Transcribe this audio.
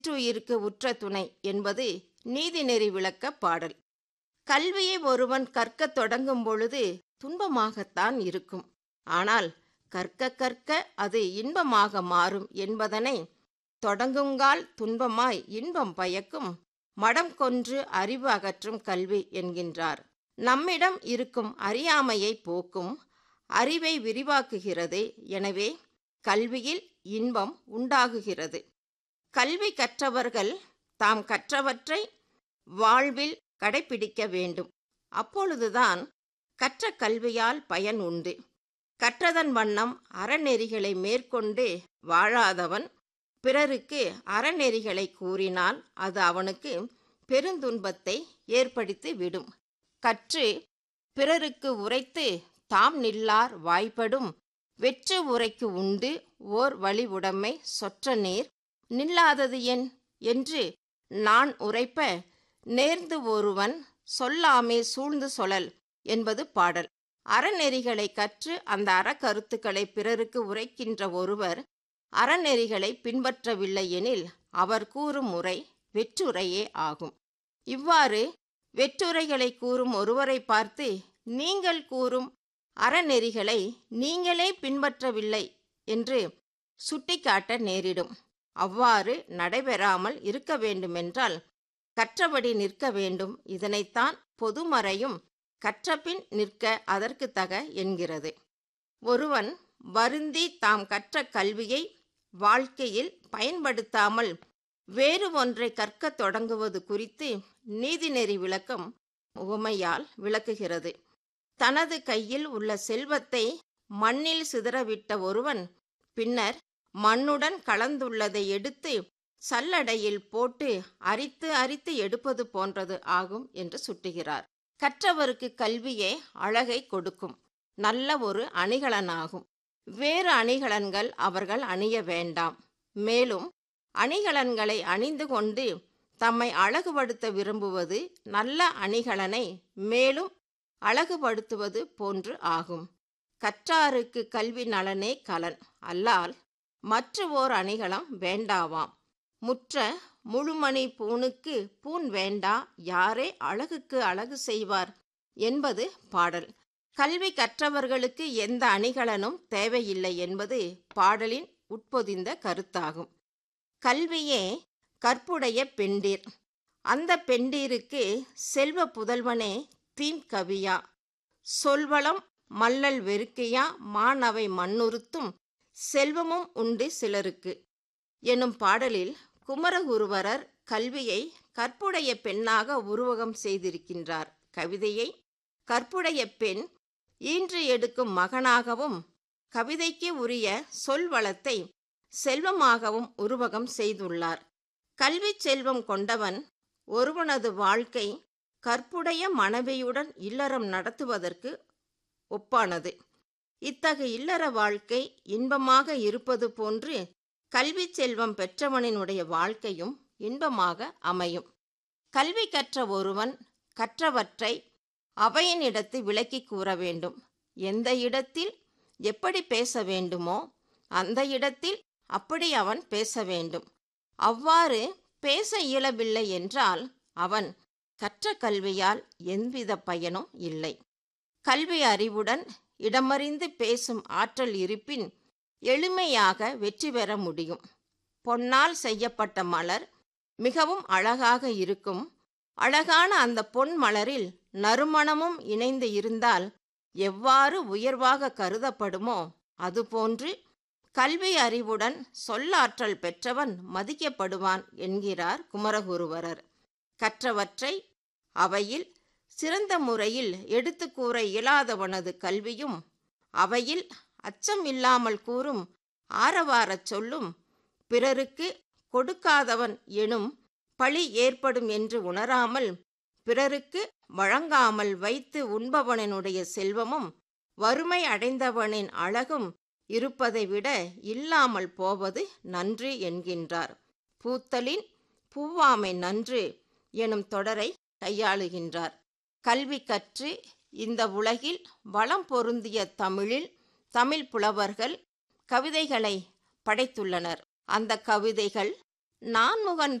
சிற்றுயிருக்கு உற்ற துணை என்பது நீதிநெறி விளக்க பாடல் கல்வியை ஒருவன் கற்கத் தொடங்கும் பொழுது துன்பமாகத்தான் இருக்கும் ஆனால் கற்க கற்க அது இன்பமாக மாறும் என்பதனை தொடங்குங்கால் துன்பமாய் இன்பம் பயக்கும் மடம் கொன்று அறிவு அகற்றும் கல்வி என்கின்றார் நம்மிடம் இருக்கும் அறியாமையை போக்கும் அறிவை விரிவாக்குகிறது எனவே கல்வியில் இன்பம் உண்டாகுகிறது கல்வி கற்றவர்கள் தாம் கற்றவற்றை வாழ்வில் கடைபிடிக்க வேண்டும் அப்பொழுதுதான் கற்ற கல்வியால் பயன் உண்டு கற்றதன் வண்ணம் அறநெறிகளை மேற்கொண்டு வாழாதவன் பிறருக்கு அறநெறிகளை கூறினால் அது அவனுக்கு பெருந்துன்பத்தை ஏற்படுத்தி விடும் கற்று பிறருக்கு உரைத்து தாம் நில்லார் வாய்ப்படும் வெற்று உரைக்கு உண்டு ஓர் வழி உடைமை சொற்ற நீர் நில்லாதது என் என்று நான் உரைப்ப நேர்ந்து ஒருவன் சொல்லாமே சூழ்ந்து சொலல் என்பது பாடல் அறநெறிகளை கற்று அந்த அறக்கருத்துக்களை பிறருக்கு உரைக்கின்ற ஒருவர் அறநெறிகளை பின்பற்றவில்லை எனில் அவர் கூறும் முறை வெற்றுரையே ஆகும் இவ்வாறு வெற்றுரைகளை கூறும் ஒருவரை பார்த்து நீங்கள் கூறும் அறநெறிகளை நீங்களே பின்பற்றவில்லை என்று சுட்டிக்காட்ட நேரிடும் அவ்வாறு நடைபெறாமல் இருக்க வேண்டுமென்றால் கற்றபடி நிற்க வேண்டும் இதனைத்தான் பொதுமறையும் கற்றபின் நிற்க அதற்கு தக என்கிறது ஒருவன் வருந்தி தாம் கற்ற கல்வியை வாழ்க்கையில் பயன்படுத்தாமல் வேறு ஒன்றை கற்கத் தொடங்குவது குறித்து நீதிநெறி விளக்கம் உவமையால் விளக்குகிறது தனது கையில் உள்ள செல்வத்தை மண்ணில் சிதறவிட்ட ஒருவன் பின்னர் மண்ணுடன் கலந்துள்ளதை எடுத்து சல்லடையில் போட்டு அரித்து அரித்து எடுப்பது போன்றது ஆகும் என்று சுட்டுகிறார் கற்றவருக்கு கல்வியே அழகை கொடுக்கும் நல்ல ஒரு அணிகலனாகும் வேறு அணிகலன்கள் அவர்கள் அணிய வேண்டாம் மேலும் அணிகலன்களை அணிந்து கொண்டு தம்மை அழகுபடுத்த விரும்புவது நல்ல அணிகலனை மேலும் அழகுபடுத்துவது போன்று ஆகும் கற்றாருக்கு கல்வி நலனே கலன் அல்லால் மற்ற ஓர் அணிகலம் வேண்டாவாம் முற்ற முழுமணி பூணுக்கு பூன் வேண்டா யாரே அழகுக்கு அழகு செய்வார் என்பது பாடல் கல்வி கற்றவர்களுக்கு எந்த அணிகலனும் தேவையில்லை என்பது பாடலின் உட்பொதிந்த கருத்தாகும் கல்வியே கற்புடைய பெண்டீர் அந்த பெண்டீருக்கு செல்வ புதல்வனே தீம் கவியா சொல்வளம் மல்லல் வெறுக்கையா மானவை மண்ணுறுத்தும் செல்வமும் உண்டு சிலருக்கு எனும் பாடலில் குமரகுருவரர் கல்வியை கற்புடைய பெண்ணாக உருவகம் செய்திருக்கின்றார் கவிதையை கற்புடைய பெண் ஈன்று எடுக்கும் மகனாகவும் கவிதைக்கு உரிய சொல் வளத்தை செல்வமாகவும் உருவகம் செய்துள்ளார் கல்வி செல்வம் கொண்டவன் ஒருவனது வாழ்க்கை கற்புடைய மனைவியுடன் இல்லறம் நடத்துவதற்கு ஒப்பானது இத்தகு இல்லற வாழ்க்கை இன்பமாக இருப்பது போன்று கல்வி செல்வம் பெற்றவனினுடைய வாழ்க்கையும் இன்பமாக அமையும் கல்வி கற்ற ஒருவன் கற்றவற்றை அவையினிடத்து விளக்கி கூற வேண்டும் எந்த இடத்தில் எப்படி பேச வேண்டுமோ அந்த இடத்தில் அப்படி அவன் பேச வேண்டும் அவ்வாறு பேச இயலவில்லை என்றால் அவன் கற்ற கல்வியால் எவ்வித பயனும் இல்லை கல்வி அறிவுடன் இடமறிந்து பேசும் ஆற்றல் இருப்பின் எளிமையாக வெற்றி பெற முடியும் பொன்னால் செய்யப்பட்ட மலர் மிகவும் அழகாக இருக்கும் அழகான அந்த பொன் மலரில் நறுமணமும் இணைந்து இருந்தால் எவ்வாறு உயர்வாக கருதப்படுமோ அதுபோன்று கல்வி அறிவுடன் சொல்லாற்றல் பெற்றவன் மதிக்கப்படுவான் என்கிறார் குமரகுருவரர் கற்றவற்றை அவையில் சிறந்த முறையில் எடுத்து கூற இயலாதவனது கல்வியும் அவையில் அச்சம் இல்லாமல் கூறும் ஆரவாரச் சொல்லும் பிறருக்கு கொடுக்காதவன் எனும் பழி ஏற்படும் என்று உணராமல் பிறருக்கு வழங்காமல் வைத்து உண்பவனினுடைய செல்வமும் வறுமை அடைந்தவனின் அழகும் இருப்பதை விட இல்லாமல் போவது நன்று என்கின்றார் பூத்தலின் பூவாமை நன்று எனும் தொடரை கையாளுகின்றார் கல்வி கற்று இந்த உலகில் வளம் பொருந்திய தமிழில் தமிழ் புலவர்கள் கவிதைகளை படைத்துள்ளனர் அந்த கவிதைகள் நான்முகன்